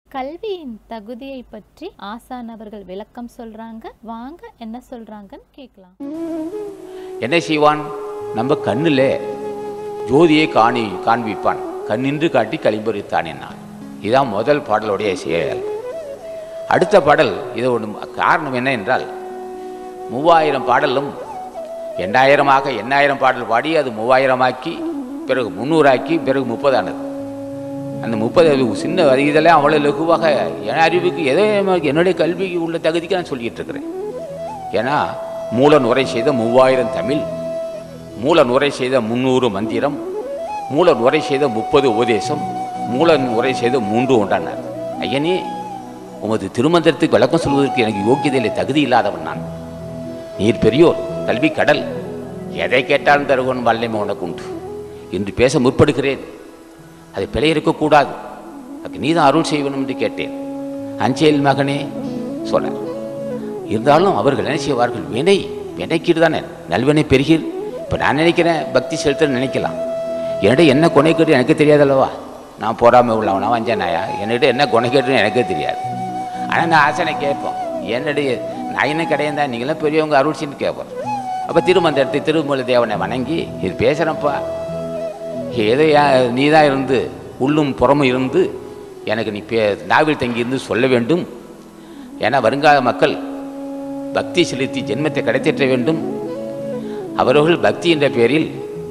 கல்வியின் தகுதியை பற்றி ஆசான் அவர்கள் விளக்கம் சொல்றாங்க வாங்க என்ன சொல்றாங்கன்னு கேட்கலாம் என்ன செய்வான் நம்ம கண்ணில் ஜோதியை காணி காண்பிப்பான் கண்ணின்று காட்டி களிம்பறித்தான் என்னான் இதுதான் முதல் பாடலுடைய செயல் அடுத்த பாடல் இது ஒன்று காரணம் என்ன என்றால் மூவாயிரம் பாடலும் எண்ணாயிரமாக எண்ணாயிரம் பாடல் பாடி அது மூவாயிரமாக்கி பிறகு முந்நூறாக்கி பிறகு முப்பதானது அந்த முப்பது அது சின்ன இதெல்லாம் அவ்வளோ லகுவாக என் அறிவுக்கு எதோ என்னுடைய கல்விக்கு உள்ள தகுதிக்கு நான் சொல்லிக்கிட்டு இருக்கிறேன் ஏன்னா மூல நுரை செய்த மூவாயிரம் தமிழ் மூல நுரை செய்த முந்நூறு மந்திரம் மூல நுரை செய்த முப்பது உபதேசம் மூல நுரை செய்த மூன்று உண்டானார் ஐயனே உமது திருமந்திரத்துக்கு விளக்கம் சொல்வதற்கு எனக்கு யோக்கியதையில் தகுதி இல்லாதவன் நான் நீர் பெரியோர் கல்வி கடல் எதை கேட்டாலும் தருவன் வல்லமை உனக்கு உண்டு இன்று பேச முற்படுகிறேன் அது பிழை இருக்கக்கூடாது அதுக்கு நீதான் அருள் செய்வனும் என்று கேட்டேன் அஞ்சேல் மகனே சொன்னார் இருந்தாலும் அவர்கள் என்ன செய்வார்கள் வினை வினைக்கீடு தானே நல்வினை பெருகீர் இப்போ நான் நினைக்கிறேன் பக்தி செலுத்த நினைக்கலாம் என்னிட என்ன கொனைக்கேடு எனக்கு தெரியாதல்லவா நான் போறாமல் உள்ளவனா வஞ்சனாயா என்னிட என்ன கொனைக்கேடுன்னு எனக்கே தெரியாது ஆனால் நான் ஆசனை கேட்போம் என்னுடைய நான் என்ன கிடையாது தான் நீங்களாம் பெரியவங்க அருள் செய்யு கேட்போம் அப்போ திருமந்திரத்தை திருமூல தேவனை வணங்கி இது பேசுகிறப்பா ஏதோ நீ தான் இருந்து உள்ளும் புறமும் இருந்து எனக்கு நீ பே நாவில் தங்கி இருந்து சொல்ல வேண்டும் ஏன்னா வருங்கால மக்கள் பக்தி செலுத்தி ஜென்மத்தை கிடைத்தேற்ற வேண்டும் அவர்கள் பக்தி என்ற பெயரில்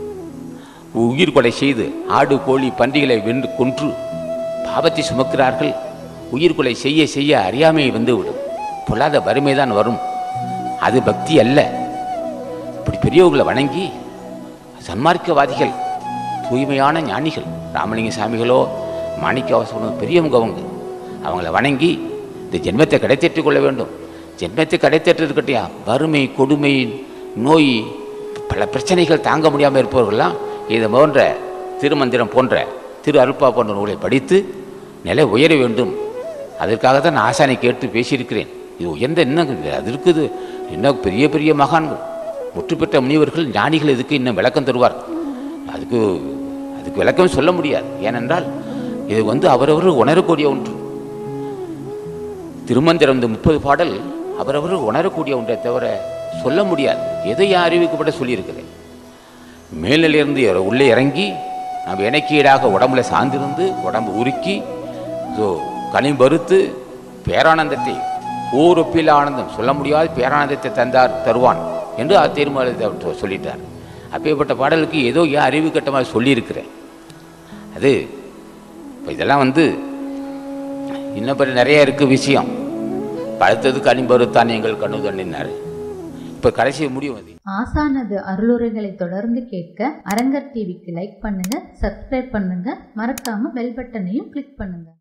உயிர் கொலை செய்து ஆடு கோழி பன்றிகளை வென்று கொன்று பாவத்தை சுமக்கிறார்கள் உயிர் கொலை செய்ய செய்ய அறியாமை வந்துவிடும் பொல்லாத வறுமை தான் வரும் அது பக்தி அல்ல இப்படி பெரியவர்களை வணங்கி சன்மார்க்கவாதிகள் தூய்மையான ஞானிகள் ராமலிங்க சாமிகளோ மாணிக்கவாசனோ பெரியவங்க அவங்க அவங்கள வணங்கி இந்த ஜென்மத்தை கிடைத்தேற்றிக் கொள்ள வேண்டும் ஜென்மத்தை கிடைத்தேற்றது கட்டியா வறுமை கொடுமை நோய் பல பிரச்சனைகள் தாங்க முடியாமல் இருப்பவர்கள்லாம் இது போன்ற திருமந்திரம் போன்ற திரு அருப்பா போன்ற நூலை படித்து நிலை உயர வேண்டும் அதற்காக தான் நான் ஆசானை கேட்டு பேசியிருக்கிறேன் இது உயர்ந்த இன்னும் அது இருக்குது இன்னும் பெரிய பெரிய மகான்கள் முற்று பெற்ற முனிவர்கள் ஞானிகள் இதுக்கு இன்னும் விளக்கம் தருவார் அதுக்கு அதுக்கு விளக்கம் சொல்ல முடியாது ஏனென்றால் இது வந்து அவரவர் உணரக்கூடிய ஒன்று திருமந்திரம் இந்த முப்பது பாடல் அவரவர் உணரக்கூடிய ஒன்றை தவிர சொல்ல முடியாது எதை என் அறிவிக்கப்பட சொல்லியிருக்கிறேன் மேலிலிருந்து இற- உள்ளே இறங்கி நம்ம இணைக்கீடாக உடம்புல சார்ந்திருந்து உடம்பு உருக்கி ஸோ கனிம்பருத்து பேரானந்தத்தை ஓரொப்பில் ஆனந்தம் சொல்ல முடியாத பேரானந்தத்தை தந்தார் தருவான் என்று ஆ திருமலத்தை அவர் சொல்லிட்டார் அப்பேற்பட்ட பாடலுக்கு ஏதோ ஏன் அறிவு கட்டமாக சொல்லியிருக்கிறேன் அது இப்போ இதெல்லாம் வந்து இன்னும் பற்றி நிறைய இருக்குது விஷயம் பழுத்தது கனிம்பருத்தான் எங்கள் கண்ணு தண்ணினார் இப்போ கடைசி முடியும் அது ஆசானது அருளுரைகளை தொடர்ந்து கேட்க அரங்கர் டிவிக்கு லைக் பண்ணுங்க சப்ஸ்கிரைப் பண்ணுங்க மறக்காம பெல் பட்டனையும் கிளிக் பண்ணுங்க